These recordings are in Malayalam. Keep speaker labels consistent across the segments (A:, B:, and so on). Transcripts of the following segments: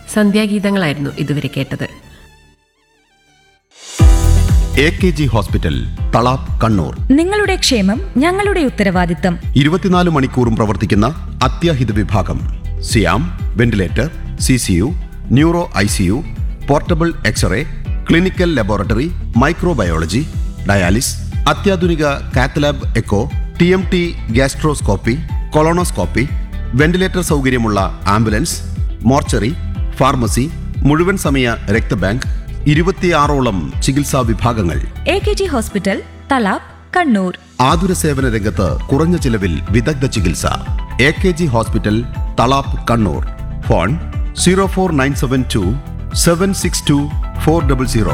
A: സന്ധ്യാഗീതങ്ങളായിരുന്നു ഇതുവരെ കേട്ടത്
B: A K G hospital Thalap Kannur
C: നിങ്ങളുടെ ക്ഷേമം ഞങ്ങളുടെ ഉത്തരവാദിത്തം
B: ഇരുപത്തിനാല് മണിക്കൂറും പ്രവർത്തിക്കുന്ന അത്യാഹിത വിഭാഗം സിയാം ventilator C C U neuro I C U portable X-ray clinical laboratory microbiology dialysis അത്യാധുനിക cath lab echo T M T gastroscopy colonoscopy ventilator സൗകര്യമുള്ള ആംബുലൻസ് മോർച്ചറി ഫാർമസി മുഴുവൻ സമയ രക്തബാങ്ക് ഇരുപത്തിയാറോളം ചികിത്സാ വിഭാഗങ്ങൾ
C: A K G hospital Thalap Kannur
B: ആതുര സേവന രംഗത്ത് കുറഞ്ഞ ചിലവിൽ വിദഗ്ധ ചികിത്സ A K G hospital Thalap Kannur phone zero four nine seven two seven six two four double zero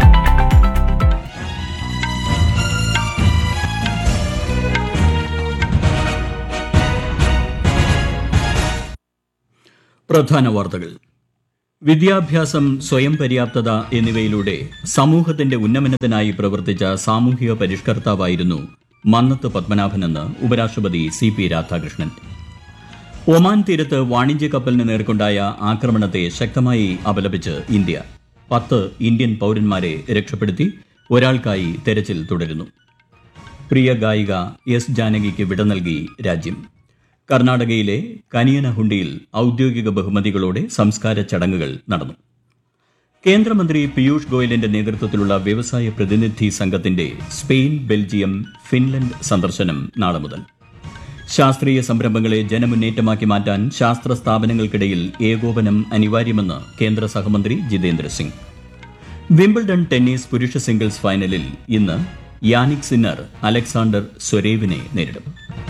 D: പ്രധാന വാർത്തകൾ വിദ്യാഭ്യാസം സ്വയം പര്യാപ്തത എന്നിവയിലൂടെ സമൂഹത്തിന്റെ ഉന്നമനത്തിനായി പ്രവർത്തിച്ച സാമൂഹിക പരിഷ്കർത്താവായിരുന്നു മന്നത്ത് പത്മനാഭനെന്ന് ഉപരാഷ്ട്രപതി സി പി രാധാകൃഷ്ണൻ ഒമാൻ തീരത്ത് വാണിജ്യ കപ്പലിന് നേർക്കുണ്ടായ ആക്രമണത്തെ ശക്തമായി അപലപിച്ച് ഇന്ത്യ പത്ത് ഇന്ത്യൻ പൌരന്മാരെ രക്ഷപ്പെടുത്തി ഒരാൾക്കായി തെരച്ചിൽ തുടരുന്നു പ്രിയ ഗായിക എസ് ജാനകിക്ക് വിട നൽകി രാജ്യം കർണാടകയിലെ കനിയനഹുണ്ടിയിൽ ഔദ്യോഗിക ബഹുമതികളോടെ സംസ്കാര ചടങ്ങുകൾ നടന്നു കേന്ദ്രമന്ത്രി പീയൂഷ് ഗോയലിന്റെ നേതൃത്വത്തിലുള്ള വ്യവസായ പ്രതിനിധി സംഘത്തിന്റെ സ്പെയിൻ ബെൽജിയം ഫിൻലൻഡ് സന്ദർശനം നാളെ മുതൽ ശാസ്ത്രീയ സംരംഭങ്ങളെ ജനമുന്നേറ്റമാക്കി മാറ്റാൻ ശാസ്ത്ര സ്ഥാപനങ്ങൾക്കിടയിൽ ഏകോപനം അനിവാര്യമെന്ന് കേന്ദ്ര സഹമന്ത്രി ജിതേന്ദ്ര സിംഗ് വിംബിൾഡൺ ടെന്നീസ് പുരുഷ സിംഗിൾസ് ഫൈനലിൽ ഇന്ന് യാനിക് സിന്നർ അലക്സാണ്ടർ സ്വരേവിനെ നേരിടും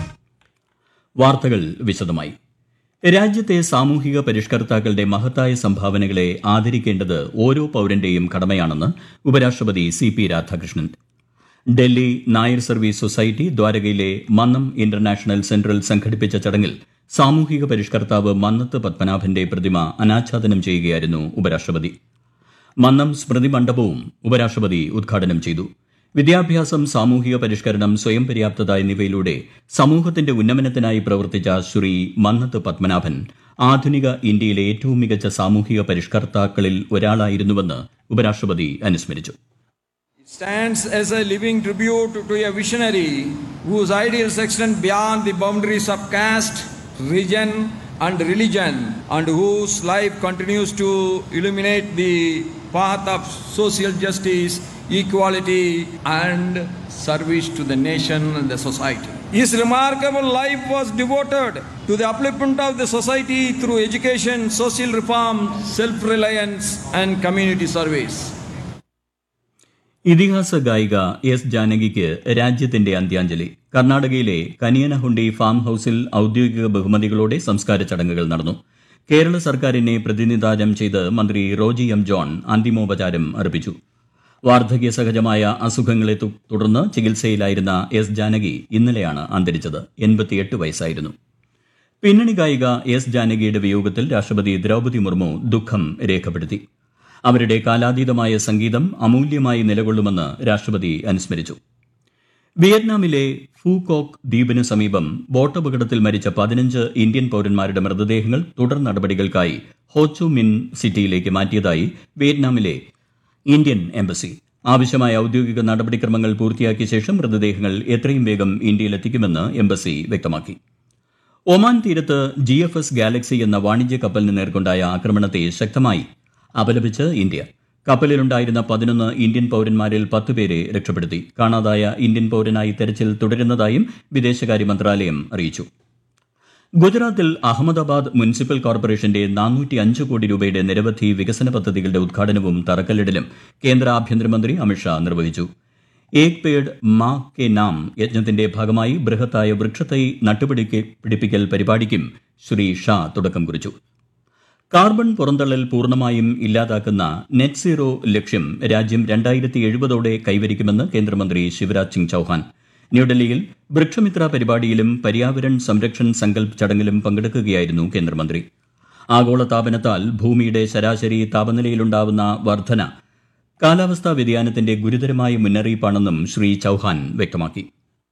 D: വാർത്തകൾ വിശദമായി രാജ്യത്തെ സാമൂഹിക പരിഷ്കർത്താക്കളുടെ മഹത്തായ സംഭാവനകളെ ആദരിക്കേണ്ടത് ഓരോ പൌരന്റെയും കടമയാണെന്ന് ഉപരാഷ്ട്രപതി C P Radhakrishnan Delhi Nair service society ദ്വാരകയിലെ മന്നം ഇന്റർനാഷണൽ സെന്ററിൽ സംഘടിപ്പിച്ച ചടങ്ങിൽ സാമൂഹിക പരിഷ്കർത്താവ് മന്നത്ത് പത്മനാഭന്റെ പ്രതിമ അനാച്ഛാദനം ചെയ്യുകയായിരുന്നു ഉപരാഷ്ട്രപതി മന്നം സ്മൃതി മണ്ഡപവും ഉപരാഷ്ട്രപതി ഉദ്ഘാടനം ചെയ്തു വിദ്യാഭ്യാസം സാമൂഹിക പരിഷ്കരണം സ്വയം പര്യാപ്തത എന്നിവയിലൂടെ സമൂഹത്തിന്റെ ഉന്നമനത്തിനായി പ്രവർത്തിച്ച ശ്രീ മന്നത്ത് പത്മനാഭൻ ആധുനിക ഇന്ത്യയിലെ ഏറ്റവും മികച്ച സാമൂഹിക പരിഷ്കർത്താക്കളിൽ ഒരാളായിരുന്നുവെന്ന് ഉപരാഷ്ട്രപതി അനുസ്മരിച്ചു
E: It stands as a living tribute to a visionary whose ideals extend beyond the boundaries of caste, region, and religion, and whose life continues to illuminate the path of social justice, equality, and service to the nation and the society. His remarkable life was devoted to the upliftment of the society through education, social reform, self reliance, and community service.
D: ഇതിഹാസ ഗായിക എസ് ജാനകിക്ക് രാജ്യത്തിന്റെ അന്ത്യാഞ്ജലി കർണാടകയിലെ കനിയനഹുണ്ടി ഫാം ഹൌസിൽ ഔദ്യോഗിക ബഹുമതികളോടെ സംസ്കാര ചടങ്ങുകൾ നടന്നു കേരള സർക്കാരിനെ പ്രതിനിധാനം ചെയ്ത് മന്ത്രി റോജി എം ജോൺ അന്തിമോപചാരം അർപ്പിച്ചു വാർദ്ധക്യ സഹജമായ അസുഖങ്ങളെ തു- തുടർന്ന് ചികിത്സയിലായിരുന്ന എസ് ജാനകി ഇന്നലെയാണ് അന്തരിച്ചത് എൺപത്തിയെട്ട് വയസ്സായിരുന്നു പിന്നണി ഗായിക എസ് ജാനകിയുടെ വിയോഗത്തിൽ രാഷ്ട്രപതി ദ്രൗപദി മുർമു ദുഃഖം രേഖപ്പെടുത്തി അവരുടെ കാലാതീതമായ സംഗീതം അമൂല്യമായി നിലകൊള്ളുമെന്ന് രാഷ്ട്രപതി അനുസ്മരിച്ചു വിയറ്റ്നാമിലെ ഫൂകോക്ക് ദ്വീപിന് സമീപം ബോട്ടപകടത്തിൽ മരിച്ച പതിനഞ്ച് ഇന്ത്യൻ പൌരന്മാരുടെ മൃതദേഹങ്ങൾ തുടർ നടപടികൾക്കായി ഹോച്ചു മിൻ സിറ്റിയിലേക്ക് മാറ്റിയതായി വിയറ്റ്നാമിലെ ഇന്ത്യൻ എംബസി ആവശ്യമായ ഔദ്യോഗിക നടപടിക്രമങ്ങൾ പൂർത്തിയാക്കിയ ശേഷം മൃതദേഹങ്ങൾ എത്രയും വേഗം ഇന്ത്യയിലെത്തിക്കുമെന്ന് എംബസി വ്യക്തമാക്കി ഒമാൻ തീരത്ത് ജി എഫ് എസ് ഗാലക്സി എന്ന വാണിജ്യ കപ്പലിന് നേർക്കൊണ്ടായ ആക്രമണത്തെ ശക്തമായി അപലപിച്ച് ഇന്ത്യ കപ്പലിലുണ്ടായിരുന്ന പതിനൊന്ന് ഇന്ത്യൻ പൌരന്മാരിൽ പത്തുപേരെ രക്ഷപ്പെടുത്തി കാണാതായ ഇന്ത്യൻ പൌരനായി തെരച്ചിൽ തുടരുന്നതായും വിദേശകാര്യ മന്ത്രാലയം അറിയിച്ചു ഗുജറാത്തിൽ അഹമ്മദാബാദ് മുനിസിപ്പൽ കോർപ്പറേഷന്റെ നാനൂറ്റി അഞ്ച് കോടി രൂപയുടെ നിരവധി വികസന പദ്ധതികളുടെ ഉദ്ഘാടനവും തറക്കല്ലിടലും കേന്ദ്ര ആഭ്യന്തരമന്ത്രി അമിത്ഷാ നിർവഹിച്ചു ഏക് പേഡ് മാ കെ നാം യജ്ഞത്തിന്റെ ഭാഗമായി ബൃഹത്തായ വൃക്ഷത്തൈ നട്ടുപിടിക്ക പിടിപ്പിക്കൽ പരിപാടിക്കും ശ്രീ ഷാ തുടക്കം കുറിച്ചു കാർബൺ പുറന്തള്ളൽ പൂർണ്ണമായും ഇല്ലാതാക്കുന്ന നെറ്റ് സീറോ ലക്ഷ്യം രാജ്യം രണ്ടായിരത്തി എഴുപതോടെ കൈവരിക്കുമെന്ന് കേന്ദ്രമന്ത്രി ശിവരാജ് സിംഗ് ചൌഹാൻ ന്യൂഡൽഹിയിൽ വൃക്ഷമിത്ര പരിപാടിയിലും പര്യാവരൺ സംരക്ഷൺ സങ്കൽപ് ചടങ്ങിലും പങ്കെടുക്കുകയായിരുന്നു കേന്ദ്രമന്ത്രി ആഗോള താപനത്താൽ ഭൂമിയുടെ ശരാശരി താപനിലയിലുണ്ടാവുന്ന വർധന കാലാവസ്ഥാ വ്യതിയാനത്തിന്റെ ഗുരുതരമായ മുന്നറിയിപ്പാണെന്നും ശ്രീ ചൌഹാൻ വ്യക്തമാക്കി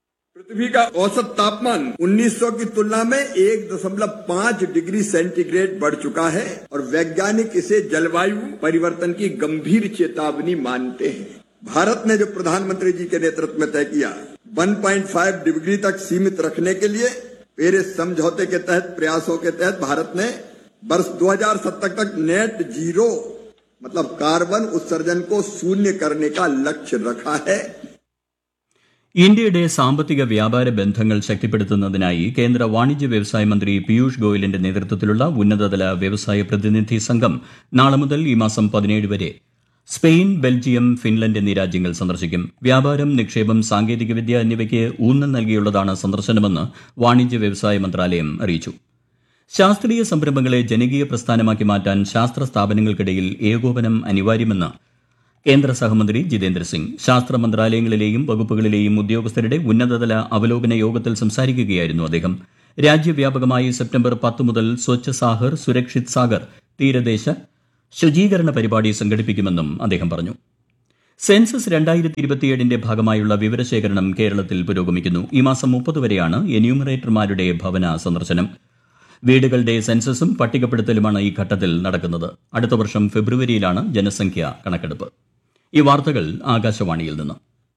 A: पृथ्वी का औसत तापमान 1900 की तुलना में 1.5 डिग्री सेंटीग्रेड बढ़ चुका है और वैज्ञानिक इसे जलवायु परिवर्तन की गंभीर चेतावनी मानते हैं भारत ने जो प्रधानमंत्री जी के नेतृत्व में तय किया 1.5 डिग्री तक सीमित रखने के लिए पेरिस समझौते के तहत प्रयासों के तहत भारत ने वर्ष 2070 तक नेट जीरो मतलब कार्बन उत्सर्जन को शून्य करने का लक्ष्य रखा है
D: ഇന്ത്യയുടെ സാമ്പത്തിക വ്യാപാര ബന്ധങ്ങൾ ശക്തിപ്പെടുത്തുന്നതിനായി കേന്ദ്ര വാണിജ്യ വ്യവസായ മന്ത്രി പീയൂഷ് ഗോയലിന്റെ നേതൃത്വത്തിലുള്ള ഉന്നതതല വ്യവസായ പ്രതിനിധി സംഘം നാളെ മുതൽ ഈ മാസം പതിനേഴ് വരെ സ്പെയിൻ ബെൽജിയം ഫിൻലൻഡ് എന്നീ രാജ്യങ്ങൾ സന്ദർശിക്കും വ്യാപാരം നിക്ഷേപം സാങ്കേതികവിദ്യ എന്നിവയ്ക്ക് ഊന്നൽ നൽകിയുള്ളതാണ് സന്ദർശനമെന്ന് വാണിജ്യ വ്യവസായ മന്ത്രാലയം അറിയിച്ചു ശാസ്ത്രീയ സംരംഭങ്ങളെ ജനകീയ പ്രസ്ഥാനമാക്കി മാറ്റാൻ ശാസ്ത്ര സ്ഥാപനങ്ങൾക്കിടയിൽ ഏകോപനം അനിവാര്യമെന്ന് കേന്ദ്ര സഹമന്ത്രി ജിതേന്ദ്ര സിംഗ് ശാസ്ത്ര മന്ത്രാലയങ്ങളിലെയും വകുപ്പുകളിലെയും ഉദ്യോഗസ്ഥരുടെ ഉന്നതതല അവലോകന യോഗത്തിൽ സംസാരിക്കുകയായിരുന്നു അദ്ദേഹം രാജ്യവ്യാപകമായി സെപ്റ്റംബർ പത്ത് മുതൽ സ്വച്ഛ് സാഗർ സുരക്ഷിത് സാഗർ തീരദേശ ശുചീകരണ പരിപാടി സംഘടിപ്പിക്കുമെന്നും അദ്ദേഹം പറഞ്ഞു സെൻസസ് രണ്ടായിരത്തി ഇരുപത്തിയേഴിന്റെ ഭാഗമായുള്ള വിവരശേഖരണം കേരളത്തിൽ പുരോഗമിക്കുന്നു ഈ മാസം മുപ്പത് വരെയാണ് എന്യൂമറേറ്റർമാരുടെ ഭവന സന്ദർശനം വീടുകളുടെ സെൻസസും പട്ടികപ്പെടുത്തലുമാണ് ഈ ഘട്ടത്തിൽ നടക്കുന്നത് അടുത്ത വർഷം ഫെബ്രുവരിയിലാണ് ജനസംഖ്യ കണക്കെടുപ്പ് ഈ വാർത്തകൾ ആകാശവാണിയിൽ നിന്ന്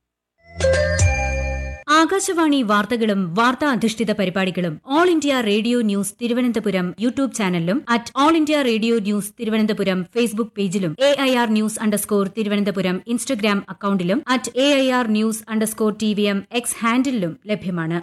F: ആകാശവാണി വാർത്തകളും വാർത്താ അധിഷ്ഠിത പരിപാടികളും All India Radio News Thiruvananthapuram YouTube ചാനലിലും at All India Radio News Thiruvananthapuram Facebook പേജിലും A I R news underscore Thiruvananthapuram Instagram അക്കൌണ്ടിലും at A I R news underscore T V M X ഹാൻഡിലും ലഭ്യമാണ്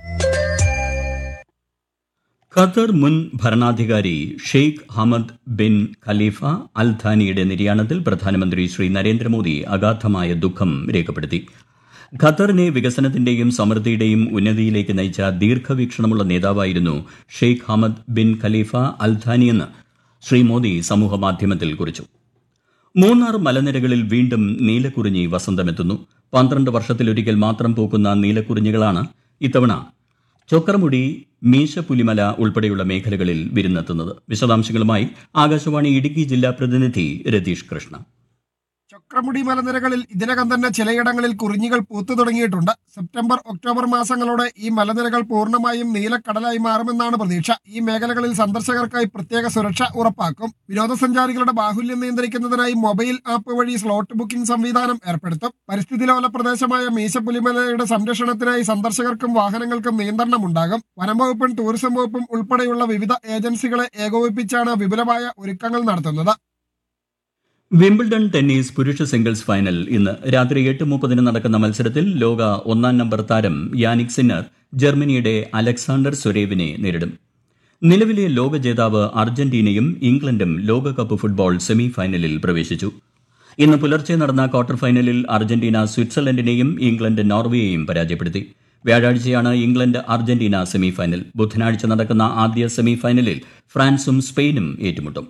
D: ഖത്തർ മുൻ ഭരണാധികാരി Sheikh Hamad bin Khalifa Al ഥാനിയുടെ നിര്യാണത്തിൽ പ്രധാനമന്ത്രി ശ്രീ നരേന്ദ്രമോദി അഗാധമായ ദുഃഖം രേഖപ്പെടുത്തി ഖത്തറിനെ വികസനത്തിന്റെയും സമൃദ്ധിയുടെയും ഉന്നതിയിലേക്ക് നയിച്ച ദീർഘവീക്ഷണമുള്ള നേതാവായിരുന്നു Sheikh Hamad bin Khalifa Al ഥാനിയെന്ന് ശ്രീ മോദി സമൂഹമാധ്യമത്തിൽ കുറിച്ചു മൂന്നാർ മലനിരകളിൽ വീണ്ടും നീലക്കുറിഞ്ഞി വസന്തമെത്തുന്നു പന്ത്രണ്ട് വർഷത്തിലൊരിക്കൽ മാത്രം പൂക്കുന്ന നീലക്കുറിഞ്ഞികളാണ് ഇത്തവണ ചൊക്രമുടി മീശപ്പുലിമല ഉൾപ്പെടെയുള്ള മേഖലകളിൽ വിരുന്നെത്തുന്നത് വിശദാംശങ്ങളുമായി ആകാശവാണി ഇടുക്കി ജില്ലാ പ്രതിനിധി രതീഷ് കൃഷ്ണ
G: ചക്രമുടി മലനിരകളിൽ ഇതിനകം തന്നെ ചിലയിടങ്ങളിൽ കുറിഞ്ഞികൾ പൂത്തു തുടങ്ങിയിട്ടുണ്ട് സെപ്റ്റംബർ ഒക്ടോബർ മാസങ്ങളോടെ ഈ മലനിരകൾ പൂർണ്ണമായും നീലക്കടലായി മാറുമെന്നാണ് പ്രതീക്ഷ ഈ മേഖലകളിൽ സന്ദർശകർക്കായി പ്രത്യേക സുരക്ഷ ഉറപ്പാക്കും വിനോദസഞ്ചാരികളുടെ ബാഹുല്യം നിയന്ത്രിക്കുന്നതിനായി മൊബൈൽ ആപ്പ് വഴി സ്ലോട്ട് ബുക്കിംഗ് സംവിധാനം ഏർപ്പെടുത്തും പരിസ്ഥിതി ലോല പ്രദേശമായ മീശപ്പുലിമലയുടെ സംരക്ഷണത്തിനായി സന്ദർശകർക്കും വാഹനങ്ങൾക്കും നിയന്ത്രണമുണ്ടാകും വനം വകുപ്പും ടൂറിസം വകുപ്പും ഉൾപ്പെടെയുള്ള വിവിധ ഏജൻസികളെ ഏകോപിപ്പിച്ചാണ് വിപുലമായ ഒരുക്കങ്ങൾ നടത്തുന്നത്
D: വിംബിൾഡൺ ടെന്നീസ് പുരുഷ സിംഗിൾസ് ഫൈനൽ ഇന്ന് രാത്രി എട്ട് മുപ്പതിന് നടക്കുന്ന മത്സരത്തിൽ ലോക ഒന്നാം നമ്പർ താരം യാനിക് സിന്നർ ജർമ്മനിയുടെ അലക്സാണ്ടർ സൊരേവിനെ നേരിടും നിലവിലെ ലോക ജേതാവ് അർജന്റീനയും ഇംഗ്ലണ്ടും ലോകകപ്പ് ഫുട്ബോൾ സെമി ഫൈനലിൽ പ്രവേശിച്ചു ഇന്ന് പുലർച്ചെ നടന്ന ക്വാർട്ടർ ഫൈനലിൽ അർജന്റീന സ്വിറ്റ്സർലൻഡിനെയും ഇംഗ്ലണ്ട് നോർവേയെയും പരാജയപ്പെടുത്തി വ്യാഴാഴ്ചയാണ് ഇംഗ്ലണ്ട് അർജന്റീന സെമി ഫൈനൽ ബുധനാഴ്ച നടക്കുന്ന ആദ്യ സെമി ഫൈനലിൽ ഫ്രാൻസും സ്പെയിനും ഏറ്റുമുട്ടും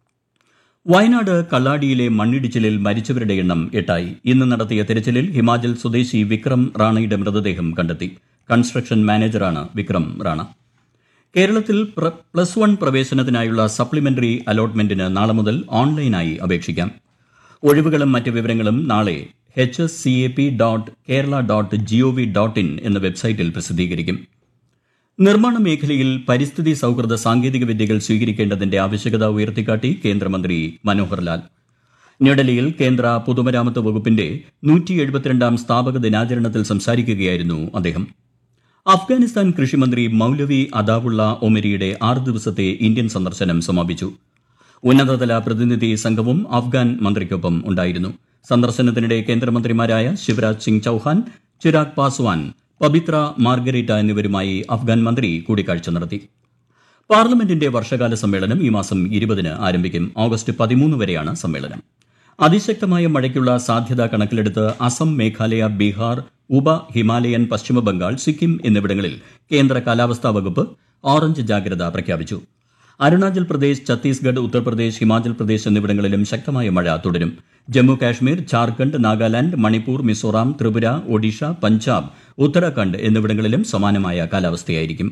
D: വയനാട് കള്ളാടിയിലെ മണ്ണിടിച്ചിലിൽ മരിച്ചവരുടെ എണ്ണം എട്ടായി ഇന്ന് നടത്തിയ തെരച്ചിലിൽ ഹിമാചൽ സ്വദേശി വിക്രം റാണയുടെ മൃതദേഹം കണ്ടെത്തി കൺസ്ട്രക്ഷൻ മാനേജറാണ് വിക്രം റാണ കേരളത്തിൽ പ്ര- പ്ലസ് വൺ പ്രവേശനത്തിനായുള്ള സപ്ലിമെന്ററി അലോട്ട്മെന്റിന് നാളെ മുതൽ ഓൺലൈനായി അപേക്ഷിക്കാം ഒഴിവുകളും മറ്റ് വിവരങ്ങളും നാളെ H S C A P dot Kerala dot G O V dot in എന്ന വെബ്സൈറ്റിൽ പ്രസിദ്ധീകരിക്കും നിർമ്മാണ മേഖലയിൽ പരിസ്ഥിതി സൌഹൃദ സാങ്കേതിക വിദ്യകൾ സ്വീകരിക്കേണ്ടതിന്റെ ആവശ്യകത ഉയർത്തിക്കാട്ടി കേന്ദ്രമന്ത്രി മനോഹർ ലാൽ ന്യൂഡൽഹിയിൽ കേന്ദ്ര പൊതുമരാമത്ത് വകുപ്പിന്റെ നൂറ്റി എഴുപത്തിരണ്ടാം സ്ഥാപക ദിനാചരണത്തിൽ സംസാരിക്കുകയായിരുന്നു അദ്ദേഹം അഫ്ഗാനിസ്ഥാൻ കൃഷിമന്ത്രി മൌലവി അദാവുള്ള ഒമരിയുടെ ആറ് ദിവസത്തെ ഇന്ത്യൻ സന്ദർശനം സമാപിച്ചു ഉന്നതതല പ്രതിനിധി സംഘവും അഫ്ഗാൻ മന്ത്രിക്കൊപ്പം ഉണ്ടായിരുന്നു സന്ദർശനത്തിനിടെ കേന്ദ്രമന്ത്രിമാരായ ശിവരാജ് സിംഗ് ചൌഹാൻ ചിരാഗ് പാസ്വാൻ പബിത്ര മാർഗരേറ്റ എന്നിവരുമായി അഫ്ഗാൻ മന്ത്രി കൂടിക്കാഴ്ച നടത്തി പാർലമെന്റിന്റെ വർഷകാല സമ്മേളനം ഈ മാസം ഇരുപതിന് ആരംഭിക്കും ഓഗസ്റ്റ് പതിമൂന്ന് വരെയാണ് സമ്മേളനം അതിശക്തമായ മഴയ്ക്കുള്ള സാധ്യത കണക്കിലെടുത്ത് അസം മേഘാലയ ബീഹാർ ഉപ ഹിമാലയൻ പശ്ചിമ ബംഗാൾ സിക്കിം എന്നിവിടങ്ങളിൽ കേന്ദ്ര കാലാവസ്ഥാ വകുപ്പ് ഓറഞ്ച് ജാഗ്രത പ്രഖ്യാപിച്ചു അരുണാചൽ പ്രദേശ് ഛത്തീസ്ഗഡ് ഉത്തർപ്രദേശ് ഹിമാചൽ പ്രദേശ് എന്നിവിടങ്ങളിലും ശക്തമായ മഴ തുടരും ജമ്മു കാശ്മീർ ഝാർഖണ്ഡ് നാഗാലാന്റ് മണിപ്പൂർ മിസോറാം ത്രിപുര ഒഡീഷ പഞ്ചാബ് ഉത്തരാഖണ്ഡ് എന്നിവിടങ്ങളിലും സമാനമായ കാലാവസ്ഥയായിരിക്കും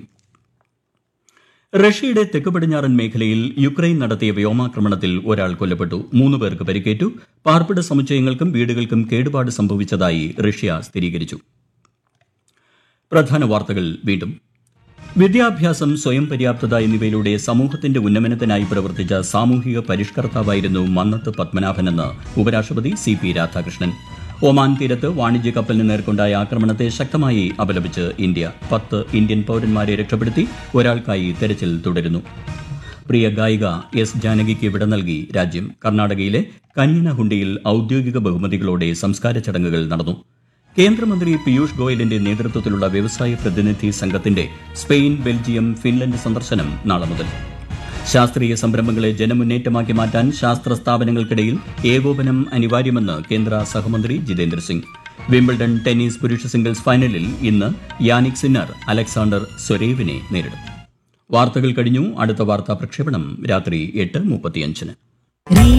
D: റഷ്യയുടെ തെക്ക് പടിഞ്ഞാറൻ മേഖലയിൽ യുക്രൈൻ നടത്തിയ വ്യോമാക്രമണത്തിൽ ഒരാൾ കൊല്ലപ്പെട്ടു മൂന്ന് പേർക്ക് പരിക്കേറ്റു പാർപ്പിട സമുച്ചയങ്ങൾക്കും വീടുകൾക്കും കേടുപാട് സംഭവിച്ചതായി റഷ്യ സ്ഥിരീകരിച്ചു പ്രധാന വാർത്തകൾ വീണ്ടും വിദ്യാഭ്യാസം സ്വയം പര്യാപ്തത എന്നിവയിലൂടെ സമൂഹത്തിന്റെ ഉന്നമനത്തിനായി പ്രവർത്തിച്ച സാമൂഹിക പരിഷ്കർത്താവായിരുന്നു മന്നത്ത് പത്മനാഭനെന്ന് ഉപരാഷ്ട്രപതി സി പി രാധാകൃഷ്ണൻ ഒമാൻ തീരത്ത് വാണിജ്യ കപ്പലിന് നേർക്കൊണ്ടായ ആക്രമണത്തെ ശക്തമായി അപലപിച്ച് ഇന്ത്യ പത്ത് ഇന്ത്യൻ പൌരന്മാരെ രക്ഷപ്പെടുത്തി ഒരാൾക്കായി തെരച്ചിൽ തുടരുന്നു പ്രിയ ഗായിക എസ് ജാനകിക്ക് വിട നൽകി രാജ്യം കർണാടകയിലെ കന്യനഹുണ്ടിയിൽ ഔദ്യോഗിക ബഹുമതികളോടെ സംസ്കാര ചടങ്ങുകൾ നടന്നു കേന്ദ്രമന്ത്രി പീയൂഷ് ഗോയലിന്റെ നേതൃത്വത്തിലുള്ള വ്യവസായ പ്രതിനിധി സംഘത്തിന്റെ സ്പെയിൻ ബെൽജിയം ഫിൻലൻഡ് സന്ദർശനം നാളെ മുതൽ ശാസ്ത്രീയ സംരംഭങ്ങളെ ജനമുന്നേറ്റമാക്കി മാറ്റാൻ ശാസ്ത്ര സ്ഥാപനങ്ങൾക്കിടയിൽ ഏകോപനം അനിവാര്യമെന്ന് കേന്ദ്ര സഹമന്ത്രി ജിതേന്ദ്ര സിംഗ് വിംബിൾഡൺ ടെന്നീസ് പുരുഷ സിംഗിൾസ് ഫൈനലിൽ ഇന്ന് യാനിക് സിന്നർ അലക്സാണ്ടർ സൊരേവിനെ നേരിടും വാർത്തകൾ കഴിഞ്ഞു അടുത്ത വാർത്താ പ്രക്ഷേപണം രാത്രി എട്ട് മുപ്പത്തിയഞ്ചിന്